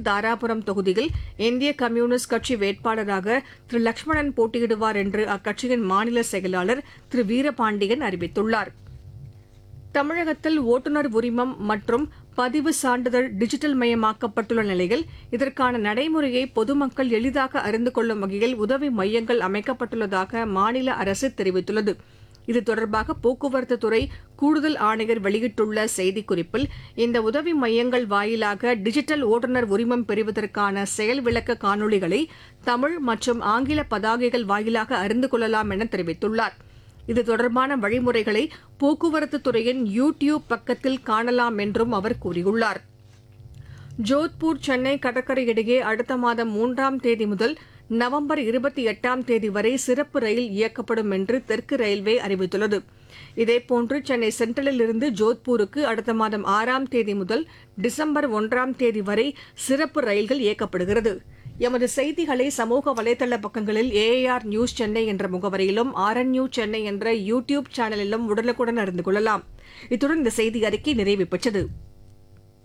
தாராபுரம் தொகுதியில் இந்திய கம்யூனிஸ்ட் கட்சி வேட்பாளராக திரு லட்சுமணன் போட்டியிடுவார் என்று அக்கட்சியின் மாநில செயலாளர் திரு வீரபாண்டியன் அறிவித்துள்ளார் தமிழகத்தில் ஓட்டுநர் உரிமம் மற்றும் பதிவு சான்றிதழ் டிஜிட்டல் மயமாக்கப்பட்டுள்ள நிலையில் இதற்கான நடைமுறையை பொதுமக்கள் எளிதாக அறிந்து கொள்ளும் வகையில் உதவி மையங்கள் அமைக்கப்பட்டுள்ளதாக மாநில அரசு தெரிவித்துள்ளது இது தொடர்பாக போக்குவரத்து துறை கூடுதல் ஆணையர் வெளியிட்டுள்ள செய்திக்குறிப்பில் இந்த உதவி மையங்கள் வாயிலாக டிஜிட்டல் ஓட்டுநர் உரிமம் பெறுவதற்கான செயல் விளக்க காணொளிகளை தமிழ் மற்றும் ஆங்கில பதாகைகள் வாயிலாக அறிந்து கொள்ளலாம் என தெரிவித்துள்ளார் இது தொடர்பான வழிமுறைகளை போக்குவரத்து துறையின் யூ டியூப் பக்கத்தில் காணலாம் என்றும் அவர் கூறியுள்ளார் ஜோத்பூர் சென்னை கடற்கரை இடையே அடுத்த மாதம் மூன்றாம் தேதி முதல் நவம்பர் இருபத்தி எட்டாம் தேதி வரை சிறப்பு ரயில் இயக்கப்படும் என்று தெற்கு ரயில்வே அறிவித்துள்ளது இதேபோன்று சென்னை சென்ட்ரலில் இருந்து ஜோத்பூருக்கு அடுத்த மாதம் ஆறாம் தேதி முதல் டிசம்பர் ஒன்றாம் தேதி வரை சிறப்பு ரயில்கள் இயக்கப்படுகிறது எமது செய்திகளை சமூக வலைதள பக்கங்களில் ஏஏஆர் நியூஸ் சென்னை என்ற முகவரியிலும் ஆர்என்யூ சென்னை என்ற யூ டியூப் சேனலிலும் உடனுக்குடன் அறிந்து கொள்ளலாம் இத்துடன் இந்த செய்தி அறிக்கை நிறைவு பெற்றது